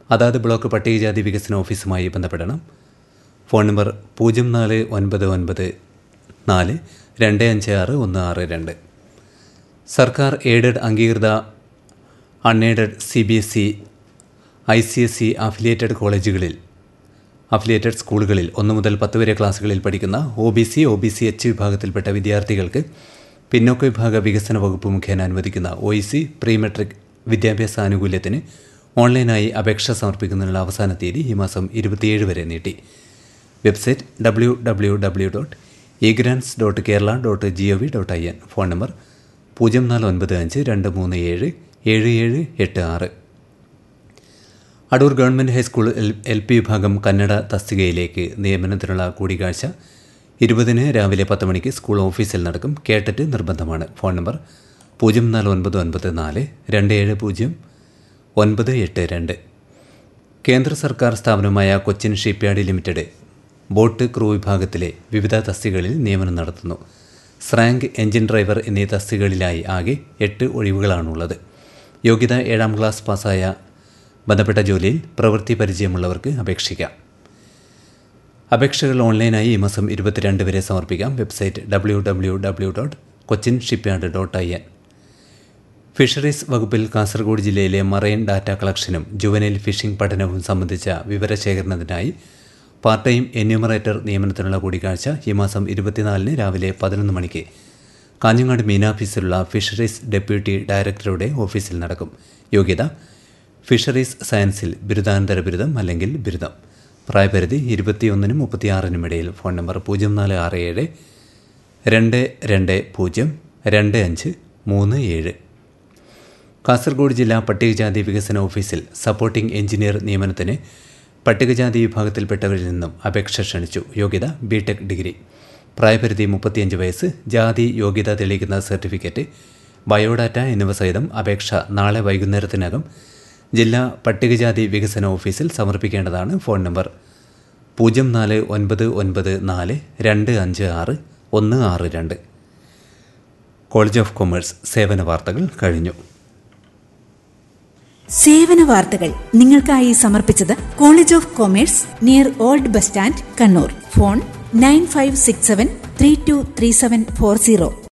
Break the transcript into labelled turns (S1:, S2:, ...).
S1: അതാത് ബ്ലോക്ക് പട്ടികജാതി വികസന ഓഫീസുമായി ബന്ധപ്പെടണം ഫോൺ നമ്പർ പൂജ്യം നാല് ഒൻപത് ഒൻപത് നാല് രണ്ട് അഞ്ച് ആറ് ഒന്ന് ആറ് രണ്ട് സർക്കാർ എയ്ഡഡ് അംഗീകൃത unaided C B S E I C S E affiliated കോളേജുകളിൽ അഫിലിയേറ്റഡ് സ്കൂളുകളിൽ ഒന്ന് മുതൽ പത്ത് വരെ ക്ലാസ്സുകളിൽ പഠിക്കുന്ന O B C O B C H വിഭാഗത്തിൽപ്പെട്ട വിദ്യാർത്ഥികൾക്ക് പിന്നോക്ക വിഭാഗ വികസന വകുപ്പ് മുഖേന അനുവദിക്കുന്ന O E C pre matric വിദ്യാഭ്യാസ ആനുകൂല്യത്തിന് ഓൺലൈനായി അപേക്ഷ സമർപ്പിക്കുന്നതിനുള്ള അവസാന തീയതി ഈ മാസം ഇരുപത്തിയേഴ് വരെ നീട്ടി website W W W dot egrants dot Kerala dot G O V dot I N phone number പൂജ്യം നാല് ഒൻപത് അഞ്ച് രണ്ട് മൂന്ന് ഏഴ് ഏഴ് ഏഴ് എട്ട് ആറ് Adoor government high school L L P വിഭാഗം കന്നഡ തസ്തികയിലേക്ക് നിയമനത്തിനുള്ള കൂടിക്കാഴ്ച ഇരുപതിന് രാവിലെ പത്ത് മണിക്ക് സ്കൂൾ ഓഫീസിൽ നടക്കും കേട്ടിട്ട് നിർബന്ധമാണ് ഫോൺ നമ്പർ പൂജ്യം നാല് ഒൻപത് ഒൻപത് നാല് രണ്ട് ഏഴ് പൂജ്യം ഒൻപത് എട്ട് രണ്ട് കേന്ദ്ര സർക്കാർ സ്ഥാപനമായ Cochin shipyard limited boat crew വിഭാഗത്തിലെ വിവിധ തസ്തികകളിൽ നിയമനം നടത്തുന്നു സ്രാങ്ക് എഞ്ചിൻ ഡ്രൈവർ എന്നീ തസ്തികകളിലായി ആകെ എട്ട് ഒഴിവുകളാണുള്ളത് യോഗ്യത ഏഴാം ക്ലാസ് പാസ്സായ ബന്ധപ്പെട്ട ജോലിയിൽ പ്രവൃത്തി പരിചയമുള്ളവർക്ക് അപേക്ഷിക്കാം അപേക്ഷകൾ ഓൺലൈനായി ഈ മാസം ഇരുപത്തിരണ്ട് വരെ സമർപ്പിക്കാം website W W W dot Cochin shipyard dot I N fisheries വകുപ്പിൽ കാസർഗോഡ് ജില്ലയിലെ മറൈൻ ഡാറ്റ കളക്ഷനും ജുവനൈൽ ഫിഷിംഗ് പഠനവും സംബന്ധിച്ച വിവരശേഖരണത്തിനായി പാർട്ട് ടൈം എന്യൂമറേറ്റർ നിയമനത്തിനുള്ള കൂടിക്കാഴ്ച ഈ മാസം ഇരുപത്തിനാലിന് രാവിലെ പതിനൊന്ന് മണിക്ക് കാഞ്ഞങ്ങാട് മീനാഫീസിലുള്ള ഫിഷറീസ് ഡെപ്യൂട്ടി ഡയറക്ടറുടെ ഓഫീസിൽ നടക്കും യോഗ്യത ഫിഷറീസ് സയൻസിൽ ബിരുദാനന്തര ബിരുദം അല്ലെങ്കിൽ ബിരുദം പ്രായപരിധി ഇരുപത്തിയൊന്നിനും മുപ്പത്തിയാറിനും ഇടയിൽ ഫോൺ നമ്പർ പൂജ്യം നാല് ആറ് ഏഴ് രണ്ട് രണ്ട് പൂജ്യം രണ്ട് അഞ്ച് മൂന്ന് ഏഴ് കാസർഗോഡ് ജില്ലാ പട്ടികജാതി വികസന ഓഫീസിൽ സപ്പോർട്ടിംഗ് എഞ്ചിനീയർ നിയമനത്തിന് പട്ടികജാതി വിഭാഗത്തിൽപ്പെട്ടവരിൽ നിന്നും അപേക്ഷ ക്ഷണിച്ചു യോഗ്യത ബിടെക് ഡിഗ്രി പ്രായപരിധി മുപ്പത്തിയഞ്ച് വയസ്സ് ജാതി യോഗ്യത തെളിയിക്കുന്ന സർട്ടിഫിക്കറ്റ് ബയോഡാറ്റ എന്നിവ സഹിതം അപേക്ഷ നാളെ വൈകുന്നേരത്തിനകം ജില്ലാ പട്ടികജാതി വികസന ഓഫീസിൽ സമർപ്പിക്കേണ്ടതാണ് ഫോൺ നമ്പർ പൂജ്യം നാല് ഒൻപത് ഒൻപത് നാല് രണ്ട് അഞ്ച് ആറ് ഒന്ന് ആറ് രണ്ട് കോളേജ് ഓഫ് കൊമേഴ്സ് സേവന വാർത്തകൾ കഴിഞ്ഞു
S2: സേവന വാർത്തകൾ നിങ്ങൾക്കായി സമർപ്പിച്ചത് college of commerce near old bus stand Kannur phone nine five six seven three two three seven four zero